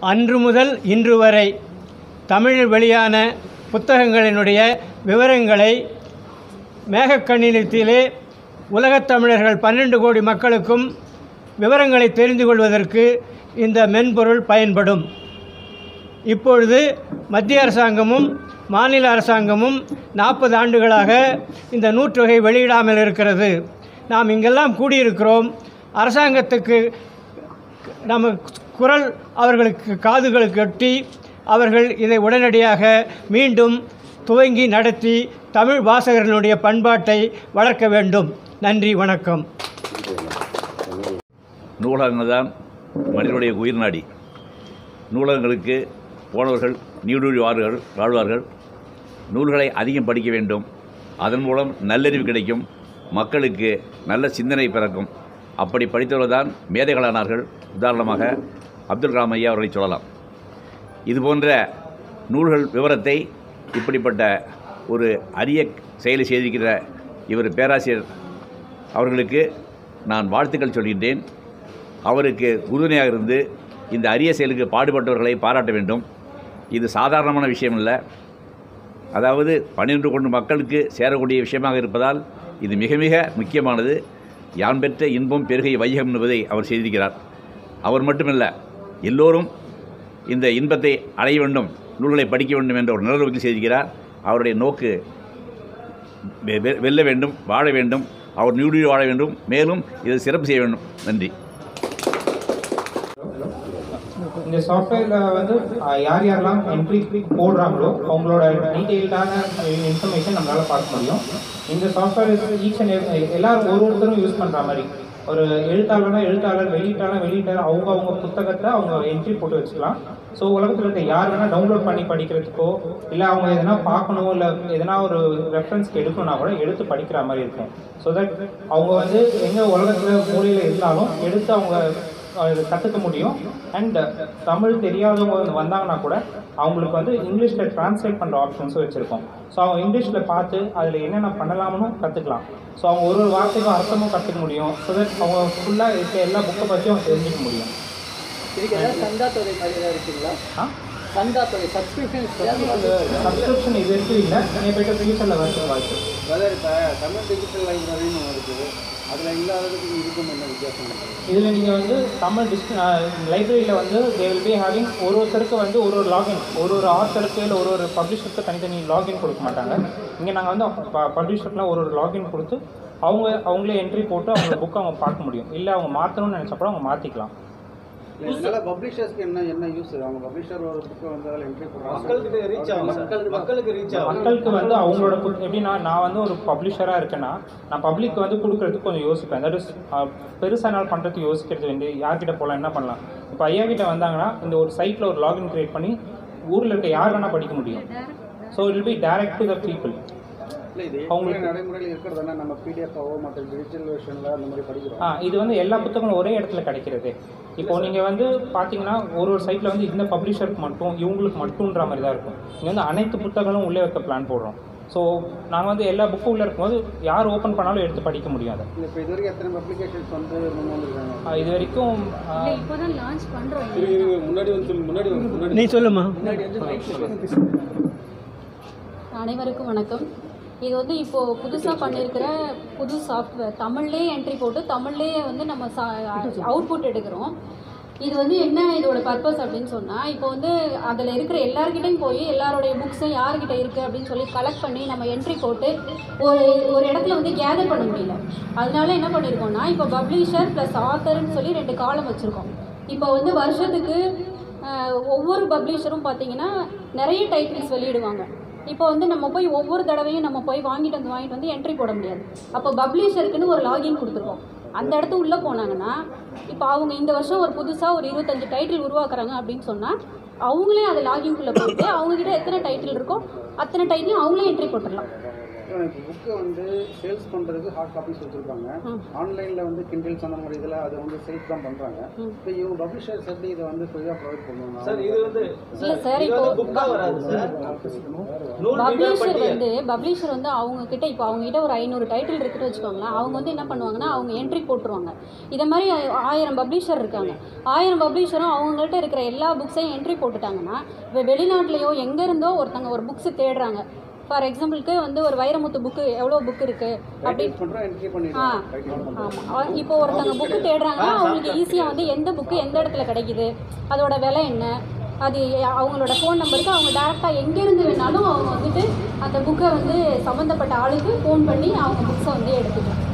அன்று முதல் இன்று வரை தமிழில் வெளியான புத்தகங்களினுடைய விவரங்களை மேகக்கணிதத்திலே உலகத் தமிழர்கள் பன்னெண்டு கோடி மக்களுக்கும் விவரங்களை தெரிந்து கொள்வதற்கு இந்த மென்பொருள் பயன்படும் இப்பொழுது மத்திய அரசாங்கமும் மாநில அரசாங்கமும் நாற்பது ஆண்டுகளாக இந்த நூற்றொகை வெளியிடாமல் இருக்கிறது நாம் இங்கெல்லாம் கூடியிருக்கிறோம் அரசாங்கத்துக்கு நம்ம குரல் அவர்களுக்கு காதுகளுக்கு எட்டி அவர்கள் இதை உடனடியாக மீண்டும் துவங்கி நடத்தி தமிழ் வாசகர்களுடைய பண்பாட்டை வளர்க்க வேண்டும் நன்றி வணக்கம் நூலகங்கள் தான் மனிதனுடைய உயிர் நாடி நூலகங்களுக்கு போனவர்கள் நீடூழி வாழ்வார்கள் வாழ்வார்கள் நூல்களை அதிகம் படிக்க வேண்டும் அதன் மூலம் நல்லறிவு கிடைக்கும் மக்களுக்கு நல்ல சிந்தனை பிறக்கும் அப்படி படித்தவர்கள் தான் மேதைகளானார்கள் உதாரணமாக அப்துல் கலாம் ஐயா அவர்களை சொல்லலாம் இது போன்ற நூல்கள் விவரத்தை இப்படிப்பட்ட ஒரு அரிய செயலை செய்திருக்கிற இவர் பேராசிரியர் அவர்களுக்கு நான் வாழ்த்துக்கள் சொல்கின்றேன் அவருக்கு உறுதுணையாக இருந்து இந்த அரிய செயலுக்கு பாடுபட்டவர்களை பாராட்ட வேண்டும் இது சாதாரணமான விஷயம் இல்லை அதாவது பன்னிரண்டு கொண்டு மக்களுக்கு சேரக்கூடிய விஷயமாக இருப்பதால் இது மிக மிக முக்கியமானது யான் பெற்ற இன்பம் பெருகை வையகம் என்பதை அவர் செய்திருக்கிறார் அவர் மட்டுமல்ல எல்லோரும் இந்த இன்பத்தை அடைய வேண்டும் நூல்களை படிக்க வேண்டும் என்ற ஒரு நிலநோக்கில் செய்திருக்கிறார் அவருடைய நோக்கு வெ- வெ- வெல்ல வேண்டும் வாழ வேண்டும் அவர் நீடுழி வாழ வேண்டும் மேலும் இதை சிறப்பு செய்ய வேண்டும் நன்றி இந்த சாஃப்ட்வேர்ல வந்து அஹ், யார் யாரெல்லாம் என்ட்ரி போடுறாங்களோ அவங்களோட டீட்டெயில்டான இன்ஃபர்மேஷன் நம்மளால பார்க்க முடியும் இந்த சாஃப்ட்வேர் ஈச் அண்ட் எல்லாரும் ஒரு ஒருத்தரும் யூஸ் பண்ற மாதிரி ஒரு எழுத்தாளர்னா எழுத்தாளர் வெளியீட்டாளர் வெளியீட்டாளர் அவங்க அவங்க புத்தகத்தை அவங்க என்ட்ரி போட்டு வச்சுக்கலாம் ஸோ உலகத்தில் இருக்க யார் வேணால் டவுன்லோட் பண்ணி படிக்கிறதுக்கோ இல்லை அவங்க எதனா பார்க்கணும் இல்லை எதனா ஒரு ரெஃபரன்ஸ்க்கு எடுக்கணும்னா கூட எடுத்து படிக்கிற மாதிரி இருக்கும் ஸோ தட் அவங்க வந்து எங்கே உலகத்தில் மூலையில் இருந்தாலும் எடுத்து அவங்க இது கற்றுக்க முடியும் அண்ட் தமிழ் தெரியாதவங்க வந்து வந்தாங்கன்னா கூட அவங்களுக்கு வந்து இங்கிலீஷில் ட்ரான்ஸ்லேட் பண்ணுற ஆப்ஷன்ஸும் வச்சுருக்கோம் ஸோ அவங்க இங்கிலீஷில் பார்த்து அதில் என்னென்ன பண்ணலாம்னு கற்றுக்கலாம் ஸோ அவங்க ஒரு ஒரு வார்த்தைக்கும் அர்த்தமும் கற்றுக்க முடியும் ஸோ தட் அவங்க ஃபுல்லாக இருக்க எல்லா புக்கை பற்றியும் அவங்க தெரிஞ்சுக்க முடியும் இதுக்கு ஏதாவது சந்தா தொகை மாதிரி ஏதாவது இருக்குங்களா ஆ சந்தா தொகை சப்ஸ்கிரிப்ஷன் சப்ஸ்கிரிப்ஷன் இது வரைக்கும் இல்லை நீங்கள் போய்ட்டு ஃபியூச்சரில் வரது வாய்ப்பு அதாவது இப்போ தமிழ் டிஜிட்டல் லைப்ரரின்னு ஒன்று இருக்குது அதில் இல்லாததுக்கு இதுக்கும் என்ன வித்தியாசம் இருக்குது இதில் நீங்கள் வந்து தமிழ் டிஸ்ட் லைப்ரரியில் வந்து தே வில் பி ஹேவிங் ஒரு ஒருத்தருக்கு வந்து ஒரு ஒரு லாகின் ஒரு ஒரு ஆத்தருக்கு இல்லை ஒரு ஒரு பப்ளிஷருக்கு தனித்தனி லாகின் கொடுக்க மாட்டாங்க இங்கே நாங்கள் வந்து பப்ளிஷருக்குலாம் ஒரு ஒரு லாகின் கொடுத்து அவங்க அவங்களே என்ட்ரி போட்டு அவங்க புக்கை அவங்க பார்க்க முடியும் இல்லை அவங்க மாற்றணும்னு நினச்சா கூட அவங்க மாற்றிக்கலாம் இதனால பப்ளிஷர்ஸ்க்கு என்ன என்ன யூஸ் அவங்க பப்ளிஷர் ஒரு புக்கை வந்து அதில் என்ட்ரி பண்ணுறாங்க மக்களுக்கு ரீச் ஆகும் மக்களுக்கு மக்களுக்கு ரீச் மக்களுக்கு வந்து அவங்களோட புக் எப்படின்னா நான் வந்து ஒரு பப்ளிஷராக இருக்கேன்னா நான் பப்ளிக் வந்து கொடுக்கறதுக்கு கொஞ்சம் யோசிப்பேன் தட் இஸ் பெருசாக என்னால் பண்ணுறதுக்கு யோசிக்கிறது வந்து யார்கிட்ட போகலாம் என்ன பண்ணலாம் இப்போ ஐயா கிட்ட வந்தாங்கன்னா இந்த ஒரு சைட்டில் ஒரு லாகின் கிரியேட் பண்ணி ஊரில் இருக்க யார் வேணால் படிக்க முடியும் so it be direct to the people இல்லை இது அவங்களுக்கு- நடைமுறையில் இருக்கிறதுனா நம்ம பிடிஎஃபாவோ மற்ற டிஜிட்டல் வெர்ஷனில் அந்த மாதிரி படிக்கிறோம் ஆ இது வந்து எல்லா புத்தகங்களும் ஒரே இடத்துல கிடைக்கிறது இப்போ நீங்கள் வந்து பார்த்தீங்கன்னா ஒரு ஒரு சைட்டில் வந்து இந்த பப்ளிஷருக்கு மட்டும் இவங்களுக்கு மட்டும்ன்ற மாதிரி தான் இருக்கும் இங்கே வந்து அனைத்து புத்தகங்களும் உள்ளே வைக்க பிளான் போடுறோம் ஸோ நாங்கள் வந்து எல்லா புக்கும் உள்ளே இருக்கும்போது யார் ஓப்பன் பண்ணாலும் எடுத்து படிக்க முடியும் அதை இப்போ இது வரைக்கும் எத்தனை பப்ளிகேஷன்ஸ் வந்து முன் வந்திருக்காங்க ஆ, இது வரைக்கும் ஆ, இல்லை இப்போதான் லான்ச் பண்றோம் முன்னாடி வந்து சொல்லு முன்னாடி வந்து முன்னாடி நீ சொல்லுமா அனைவருக்கும் வணக்கம் இது வந்து இப்போ புதுசாக பண்ணியிருக்கிற புது சாஃப்ட்வேர் தமிழ்லேயே என்ட்ரி போட்டு தமிழ்லேயே வந்து நம்ம அவுட்புட் எடுக்கிறோம் இது வந்து என்ன இதோட பர்பஸ் அப்படின்னு சொன்னால் இப்போ வந்து அதில் இருக்கிற எல்லார்கிட்டையும் போய் எல்லாருடைய புக்ஸும் யார்கிட்ட இருக்குது அப்படின்னு சொல்லி கலெக்ட் பண்ணி நம்ம என்ட்ரி போட்டு ஒரு ஒரு இடத்துல வந்து கேதர் பண்ண முடியல அதனால என்ன பண்ணியிருக்கோம்னா இப்போ பப்ளிஷர் ப்ளஸ் ஆத்தர்னு சொல்லி ரெண்டு காலம் வச்சுருக்கோம் இப்போ வந்து வருஷத்துக்கு ஆஹ், ஒவ்வொரு பப்ளிஷரும் பார்த்தீங்கன்னா நிறைய டைட்டில்ஸ் வெளியிடுவாங்க இப்போ வந்து நம்ம போய் ஒவ்வொரு தடவையும் நம்ம போய் வாங்கிட்டு வந்து வாங்கிட்டு வந்து என்ட்ரி போட முடியாது அப்போ பப்ளிஷருக்குன்னு ஒரு லாகின் கொடுத்துருக்கோம் அந்த இடத்து உள்ளே போனாங்கன்னா இப்போ அவங்க இந்த வருஷம் ஒரு புதுசாக ஒரு இருபத்தஞ்சு டைட்டில் உருவாக்குறாங்க அப்படின்னு சொன்னால் அவங்களே அதை லாகின்குள்ளே போயிட்டு அவங்கக்கிட்ட எத்தனை டைட்டில் இருக்கோ அத்தனை டைட்டிலும் அவங்களே என்ட்ரி போட்டுடலாம் எலக்ட்ரானிக் புக்கை வந்து சேல்ஸ் பண்ணுறதுக்கு ஹார்ட் காப்பீஸ் வச்சுருக்காங்க ம். ஆன்லைனில் வந்து கிண்டில்ஸ் அந்த மாதிரி இதில் அதை வந்து சேல்ஸ் தான் பண்ணுறாங்க ம். இப்போ இவங்க பப்ளிஷர்ஸ் எப்படி இதை வந்து ஃப்ரீயாக ப்ரொவைட் பண்ணுவாங்க சார் இது வந்து இல்லை சார் இது இப்போ வந்து புக்கா வராது சார் நூல் விவர பப்ளிஷர் பட்டியல் வந்து பப்ளிஷர் வந்து அவங்க கிட்ட இப்போ அவங்க கிட்ட ஒரு ஐநூறு டைட்டில் இருக்குன்னு வச்சுக்கோங்களேன் அவங்க வந்து என்ன பண்ணுவாங்கன்னா அவங்க என்ட்ரி போட்டுருவாங்க இதை மாதிரி ஆயிரம் பப்ளிஷர் இருக்காங்க ஆயிரம் பப்ளிஷரும் அவங்கள்ட்ட இருக்கிற எல்லா புக்ஸையும் என்ட்ரி போட்டுட்டாங்கன்னா இப்போ வெளிநாட்டிலையோ எங்கே இருந்தோ ஒருத்தங்க ஒரு புக்ஸ் தேடுறாங்க ஃபார் எக்ஸாம்பிளுக்கு வந்து ஒரு வைரமுத்து புக்கு எவ்வளோ புக் இருக்குது அப்படி டைட்டில் பண்ணுறோம் என்ட்ரி ஆ பண்ணிடுறோம் ஆமாம் இப்போ ஒருத்தங்க புக்கு தேடுறாங்கன்னா அவங்களுக்கு ஈஸியாக வந்து எந்த புக்கு எந்த இடத்துல கிடைக்குது அதோட விலை என்ன அது அவங்களோட ஃபோன் நம்பருக்கு அவங்க டேரெக்டாக எங்கேருந்து வேணாலும் அவங்க வந்துட்டு அந்த புக்கை வந்து சம்மந்தப்பட்ட ஆளுக்கு ஃபோன் பண்ணி அவங்க புக்ஸை வந்து எடுத்துக்கலாம்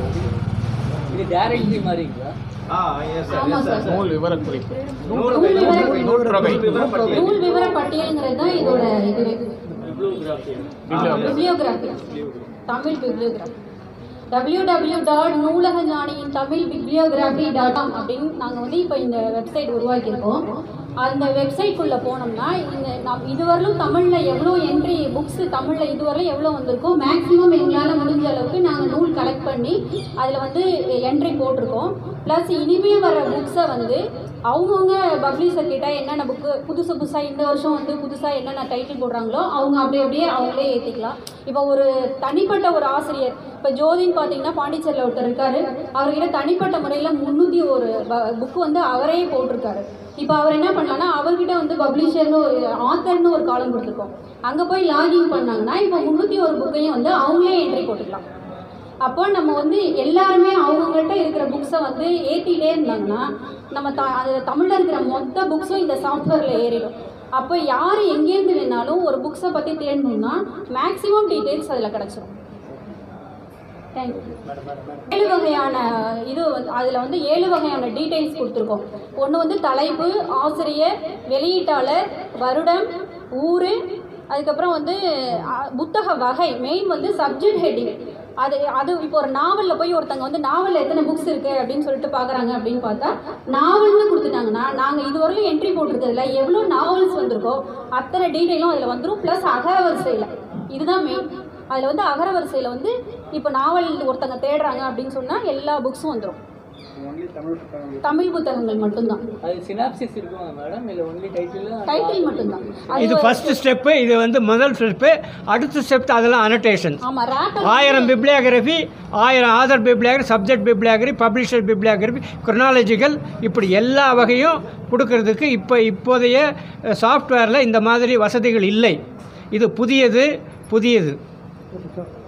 இது டைரக்ட்லி மாதிரிங்களா ஆ எஸ் சார் ஆமாம் எஸ் சார் சார் நூல் விவர குறிப்பு நூல் நூல் விவர- நூல் தொகை விவர பட்டியல் நூல் விவர பட்டியலுங்கிறது தான் இதோட இது bibliography bibliography Tamil bibliography W W dot நூலக ஞானியின் தமிழ் பிப்ளியோகிராஃபி டாட் காம் அப்படின்னு நாங்கள் வந்து இப்போ இந்த வெப்சைட் உருவாக்கியிருக்கோம் அந்த வெப்சைட்குள்ளே போனோம்னா இந்த நம் இதுவரையிலும் தமிழில் எவ்வளோ என்ட்ரி புக்ஸ் தமிழில் இதுவரையிலும் எவ்வளோ வந்திருக்கோ மேக்ஸிமம் எங்களால் முடிஞ்ச அளவுக்கு நாங்கள் நூல் கலெக்ட் பண்ணி அதில் வந்து என்ட்ரி போட்டிருக்கோம் ப்ளஸ் இனிமே வர புக்ஸை வந்து அவங்கவுங்க பப்ளிஷர் கிட்ட என்னென்ன புக்கு புதுசு புதுசாக இந்த வருஷம் வந்து புதுசாக என்னென்ன டைட்டில் போடுறாங்களோ அவங்க அப்படி அப்படியே அவங்களே ஏற்றிக்கலாம் இப்போ ஒரு தனிப்பட்ட ஒரு ஆசிரியர் இப்போ ஜோதின்னு பார்த்தீங்கன்னா பாண்டிச்சேரியில் ஒருத்தர் இருக்காரு அவர்கிட்ட தனிப்பட்ட முறையில் முந்நூற்றி ஒரு புக்கு வந்து அவரே போட்டிருக்காரு இப்போ அவர் என்ன பண்ணலாம்னா அவர்கிட்ட வந்து பப்ளிஷர்னு ஒரு ஆத்தர்னு ஒரு காலம் கொடுத்துருக்கோம் அங்கே போய் லாகின் பண்ணாங்கன்னா இப்போ முந்நூற்றி ஒரு புக்கையும் வந்து அவங்களே என்ட்ரி போட்டுக்கலாம் அப்போ நம்ம வந்து எல்லாருமே அவங்கவுங்கள்ட்ட இருக்கிற புக்ஸை வந்து ஏற்றிட்டே இருந்தாங்கன்னா நம்ம த அது தமிழில் இருக்கிற மொத்த புக்ஸும் இந்த சாஃப்ட்வேரில் ஏறிடும் அப்போ யார் எங்கேருந்து வேணாலும் ஒரு புக்ஸை பற்றி தேடணும்னா மேக்ஸிமம் டீட்டெயில்ஸ் அதில் கிடச்சிரும் தேங்க்யூ ஏழு வகையான இது வந்து அதில் வந்து ஏழு வகையான டீட்டெயில்ஸ் கொடுத்துருக்கோம் ஒன்று வந்து தலைப்பு ஆசிரியர் வெளியீட்டாளர் வருடம் ஊர் அதுக்கப்புறம் வந்து அ, புத்தக வகை மெயின் வந்து சப்ஜெக்ட் ஹெட்டிங் அது அது இப்போ ஒரு நாவலில் போய் ஒருத்தங்க வந்து நாவலில் எத்தனை புக்ஸ் இருக்குது அப்படின்னு சொல்லிட்டு பார்க்குறாங்க அப்படின்னு பார்த்தா நாவல்னு கொடுத்துட்டாங்கன்னா நாங்கள் இதுவரையிலும் என்ட்ரி போட்டிருக்கிறதுல எவ்வளோ நாவல்ஸ் வந்திருக்கோ அத்தனை டீட்டெயிலும் அதில் வந்துடும் ப்ளஸ் அகரவரிசையில் இதுதான் மெயின் அதில் வந்து அகரவரிசையில் வந்து இப்போ நாவல் ஒருத்தங்க தேடுறாங்க அப்படின்னு சொன்னால் எல்லா புக்ஸும் வந்துடும் ஒன்லி தமிழ் புத்தகம் தமிழ் புத்தகங்கள் மட்டும்தான் அது சினாப்சிஸ் இருக்குமா மேடம் இல்லை ஒன்லி டைட்டில் டைட்டில் மட்டும்தான் அது இது ஃபர்ஸ்ட் ஸ்டெப்பு இது வந்து முதல் ஸ்டெப்பு அடுத்த ஸ்டெப் அதெல்லாம் அனோட்டேஷன் ஆமாம் ரேக் ஆயிரம் பிப்ளியோகிராஃபி ஆயிரம் author bibliography subject bibliography publisher bibliography chronological இப்படி எல்லா வகையும் கொடுக்கறதுக்கு இப்போ இப்போதைய சாஃப்ட்வேரில் இந்த மாதிரி வசதிகள் இல்லை இது புதியது புதியது